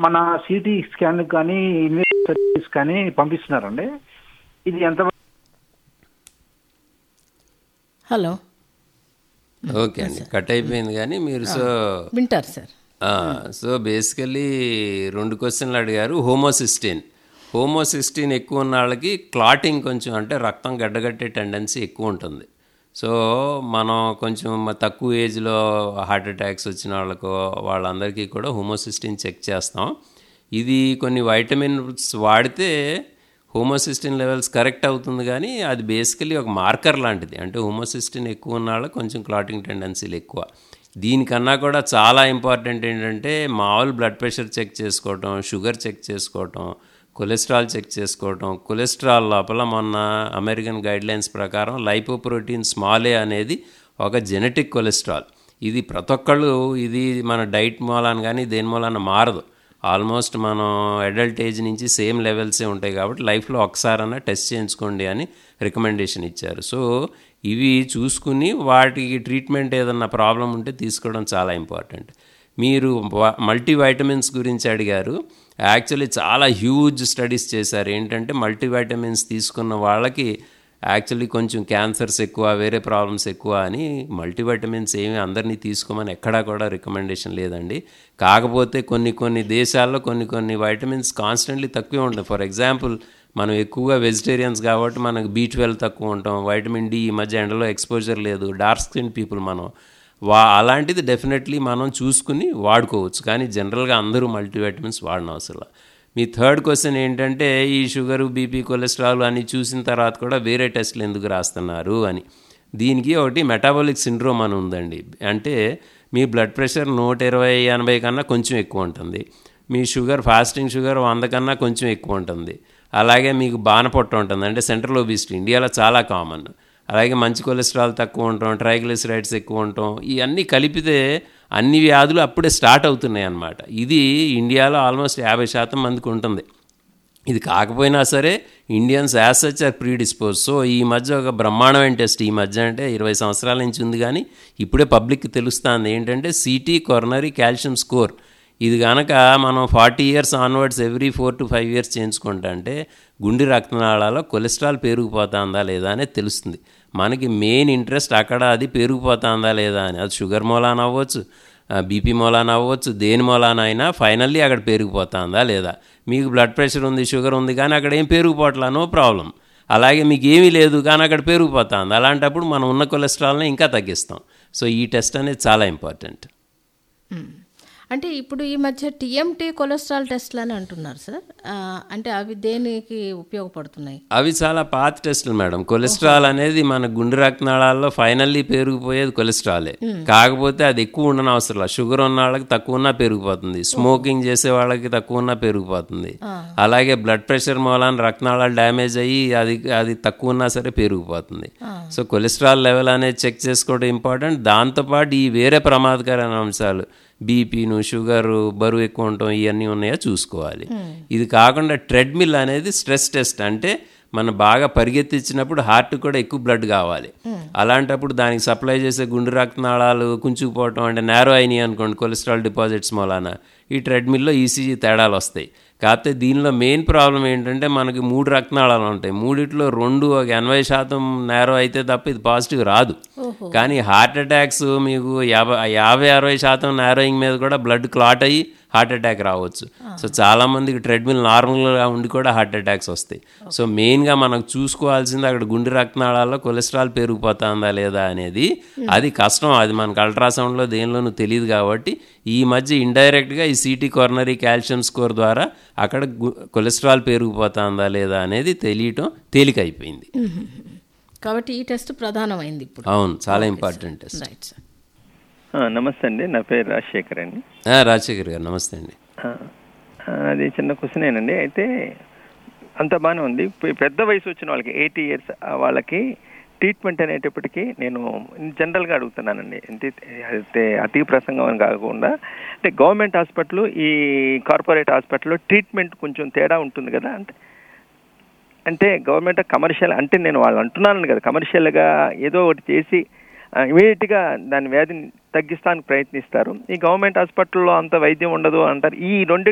మన CT scan కానీ investors కానీ పంపిస్తున్నారండి ఇది ఎంత హలో ఓకే అండి కట్ అయిపోయింది కానీ మీరు సో వింటారు సార్ సో బేసికలీ రెండు క్వశ్చన్లు అడిగారు హోమోసిస్టిన్ హోమోసిస్టిన్ ఎక్కువ ఉన్న వాళ్ళకి క్లాటింగ్ కొంచెం అంటే రక్తం గడ్డగట్టే టెండెన్సీ ఎక్కువ ఉంటుంది సో మనం కొంచెం మ- తక్కువ ఏజ్లో హార్ట్ అటాక్స్ వచ్చిన వాళ్ళకో వాళ్ళందరికీ కూడా హోమోసిస్టిన్ చెక్ చేస్తాం ఇది కొన్ని వైటమిన్స్ వాడితే హోమోసిస్టిన్ లెవెల్స్ కరెక్ట్ అవుతుంది కానీ అది బేసికలీ ఒక మార్కర్ లాంటిది అంటే హోమోసిస్టిన్ ఎక్కువ ఉన్న వాళ్ళకి కొంచెం క్లాటింగ్ టెండెన్సీలు ఎక్కువ దీనికన్నా కూడా చాలా ఇంపార్టెంట్ ఏంటంటే మామూలు బ్లడ్ ప్రెషర్ చెక్ చేసుకోవటం షుగర్ చెక్ చేసుకోవటం కొలెస్ట్రాల్ చెక్ చేసుకోవటం కొలెస్ట్రాల్ లోపల మొన్న అమెరికన్ గైడ్లైన్స్ ప్రకారం లైపోప్రోటీన్ స్మాల్ ఏ అనేది ఒక జెనెటిక్ కొలెస్ట్రాల్ ఇది ప్రతి ఒక్కళ్ళు ఇది మన డైట్ మూలాన కానీ దేని మూలాన మారదు ఆల్మోస్ట్ మనం అడల్ట్ ఏజ్ నుంచి సేమ్ లెవెల్సే ఉంటాయి కాబట్టి లైఫ్లో ఒకసారన్నా టెస్ట్ చేయించుకోండి అని రికమెండేషన్ ఇచ్చారు సో ఇవి చూసుకుని వాటికి ట్రీట్మెంట్ ఏదన్నా ప్రాబ్లం ఉంటే తీసుకోవడం చాలా ఇంపార్టెంట్ మీరు వ- మల్టీవైటమిన్స్ గురించి అడిగారు యాక్చువల్లీ చాలా హ్యూజ్ స్టడీస్ చేశారు ఏంటంటే మల్టీవైటమిన్స్ తీసుకున్న వాళ్ళకి యాక్చువల్లీ కొంచెం క్యాన్సర్స్ ఎక్కువ వేరే ప్రాబ్లమ్స్ ఎక్కువ అని మల్టీవైటమిన్స్ ఏమి అందరినీ తీసుకోమని ఎక్కడా కూడా రికమెండేషన్ లేదండి కాకపోతే కొన్ని కొన్ని దేశాల్లో కొన్ని కొన్ని వైటమిన్స్ కాన్స్టెంట్లీ తక్కువే ఉంటాయి ఫర్ ఎగ్జాంపుల్ మనం ఎక్కువగా వెజిటేరియన్స్ కాబట్టి మనకు బీ ట్వెల్వ్ తక్కువ ఉంటాం వైటమిన్ డి ఈ మధ్య ఎండలో ఎక్స్పోజర్ లేదు డార్క్ స్కిన్ పీపుల్ మనం వా అలాంటిది డెఫినెట్లీ మనం చూసుకుని వాడుకోవచ్చు కానీ జనరల్గా అందరూ మల్టీవైటమిన్స్ వాడనవసరం మీ థర్డ్ క్వశ్చన్ ఏంటంటే ఈ షుగరు బీపీ కొలెస్ట్రాల్ అని చూసిన తర్వాత కూడా వేరే టెస్టులు ఎందుకు రాస్తున్నారు అని దీనికి ఒకటి మెటాబాలిక్ సిండ్రోమ్ అని ఉందండి అంటే మీ బ్లడ్ ప్రెషర్ నూట ఇరవై ఎనభై కన్నా కొంచెం ఎక్కువ ఉంటుంది మీ షుగర్ ఫాస్టింగ్ షుగర్ వంద కన్నా కొంచెం ఎక్కువ ఉంటుంది అలాగే మీకు బాణపొట్ట ఉంటుంది అంటే సెంట్రల్ ఒబిసిటీ ఇండియాలో చాలా కామన్ అలాగే మంచి కొలెస్ట్రాల్ తక్కువ ఉండటం ట్రైగ్లిసరైడ్స్ ఎక్కువ ఉండటం ఇవన్నీ కలిపితే అన్ని వ్యాధులు అప్పుడే స్టార్ట్ అవుతున్నాయి అన్నమాట ఇది ఇండియాలో ఆల్మోస్ట్ యాభై శాతం మందికి ఉంటుంది ఇది కాకపోయినా సరే Indians as such are predispose so ఈ మధ్య ఒక బ్రహ్మాండమైన టెస్ట్ ఈ మధ్య అంటే ఇరవై సంవత్సరాల నుంచి ఉంది కానీ ఇప్పుడే పబ్లిక్కి తెలుస్తుంది ఏంటంటే సిటీ కొరనరీ కాల్షియం స్కోర్ ఇది కనుక మనం forty years onwards every four to five years చేయించుకుంటా అంటే గుండె రక్తనాళాల్లో కొలెస్ట్రాల్ పెరిగిపోతుందా లేదా అనేది తెలుస్తుంది మనకి మెయిన్ ఇంట్రెస్ట్ అక్కడ అది పెరిగిపోతుందా లేదా అని అది షుగర్ మూలాన అవ్వచ్చు బీపీ మూలాన అవ్వచ్చు దేని మూలాన అయినా ఫైనల్లీ అక్కడ పెరిగిపోతుందా లేదా మీకు బ్లడ్ ప్రెషర్ ఉంది షుగర్ ఉంది కానీ అక్కడ ఏం పెరిగిపోవట్లా నో ప్రాబ్లం అలాగే మీకు ఏమీ లేదు కానీ అక్కడ పెరిగిపోతుంది అలాంటప్పుడు మనం ఉన్న కొలెస్ట్రాల్ని ఇంకా తగ్గిస్తాం సో ఈ టెస్ట్ అనేది చాలా ఇంపార్టెంట్ అంటే ఇప్పుడు ఈ మధ్య టీఎంటీ కొలెస్ట్రాల్ టెస్ట్లు అని అంటున్నారు సార్ ఆ, అంటే అవి దేనికి ఉపయోగపడుతున్నాయి అవి చాలా పాత టెస్టులు మేడం కొలెస్ట్రాల్ అనేది మన గుండె రక్తనాళాల్లో ఫైనల్లీ పెరిగిపోయేది కొలెస్ట్రాలే కాకపోతే అది ఎక్కువ ఉండని అవసరం లేదు షుగర్ ఉన్న వాళ్ళకి తక్కువ ఉన్నా పెరిగిపోతుంది స్మోకింగ్ చేసే వాళ్ళకి తక్కువ ఉన్నా పెరిగిపోతుంది అలాగే బ్లడ్ ప్రెషర్ మూలాన రక్తనాళాలు డ్యామేజ్ అయ్యి అది అది తక్కువ ఉన్నా సరే పెరిగిపోతుంది సో కొలెస్ట్రాల్ లెవెల్ అనేది చెక్ చేసుకోవడం ఇంపార్టెంట్ దాంతోపాటు ఈ వేరే ప్రమాదకరమైన అంశాలు బీపీను షుగరు బరువు ఎక్కువ ఉండటం ఇవన్నీ ఉన్నాయో చూసుకోవాలి ఇది కాకుండా ట్రెడ్మిల్ అనేది స్ట్రెస్ టెస్ట్ అంటే మనం బాగా పరిగెత్తించినప్పుడు హార్ట్ కూడా ఎక్కువ బ్లడ్ కావాలి అలాంటప్పుడు దానికి సప్లై చేసే గుండె రక్తనాళాలు కుంచుకుపోవటం అంటే నేరో అయినాయి అనుకోండి కొలెస్ట్రాల్ డిపాజిట్స్ మూలాన ఈ ట్రెడ్మిల్లో ఈసీజీ తేడాలు వస్తాయి కాకపోతే దీనిలో మెయిన్ ప్రాబ్లం ఏంటంటే మనకి మూడు రక్తనాళాలు ఉంటాయి మూడిట్లో రెండు ఒక ఎనభై శాతం నేరో అయితే తప్ప ఇది పాజిటివ్ రాదు కానీ హార్ట్ అటాక్స్ మీకు యాభై యాభై అరవై శాతం నేరోయింగ్ మీద కూడా బ్లడ్ క్లాట్ అయ్యి హార్ట్ అటాక్ రావచ్చు సో చాలా మందికి ట్రెడ్మిల్ నార్మల్గా ఉండి కూడా హార్ట్ అటాక్స్ వస్తాయి సో మెయిన్గా మనకు చూసుకోవాల్సింది అక్కడ గుండె రక్తనాళాల్లో కొలెస్ట్రాల్ పెరిగిపోతుందా లేదా అనేది అది కష్టం అది మనకు అల్ట్రాసౌండ్లో దేనిలోనూ తెలియదు కాబట్టి ఈ మధ్య ఇండైరెక్ట్గా ఈ సిటీ కొరనరీ కాల్షియం స్కోర్ ద్వారా అక్కడ గు- కొలెస్ట్రాల్ పెరిగిపోతుందా లేదా అనేది తెలియటం తేలికైపోయింది కాబట్టి ఈ టెస్ట్ ప్రధానమైంది ఇప్పుడు అవును చాలా ఇంపార్టెంట్ టెస్ట్ రైట్ సార్ ఆ, నమస్తే అండి నా పేరు రాజశేఖర్ అండి ఆ, రాజశేఖర్ గారు నమస్తే అండి ఆ, ఆ, అది చిన్న క్వశ్చన్ ఏనండి అయితే అంత బాగానే ఉంది పె- పెద్ద వయసు వచ్చిన వాళ్ళకి ఎయిటీ ఇయర్స్ వాళ్ళకి ట్రీట్మెంట్ అనేటప్పటికీ నేను జనరల్గా అడుగుతున్నానండి అంటే అయితే అతి ప్రసంగం అని కాకుండా అంటే గవర్నమెంట్ హాస్పిటల్ ఈ కార్పొరేట్ హాస్పిటల్లో ట్రీట్మెంట్ కొంచెం తేడా ఉంటుంది కదా అంటే అంటే గవర్నమెంట్ కమర్షియల్ అంటే నేను వాళ్ళు అంటున్నాను కదా కమర్షియల్గా ఏదో ఒకటి చేసి ఇమీడియట్గా దాని వ్యాధిని తగ్గిస్తానికి ప్రయత్నిస్తారు ఈ గవర్నమెంట్ హాస్పిటల్లో అంత వైద్యం ఉండదు అంటారు ఈ రెండు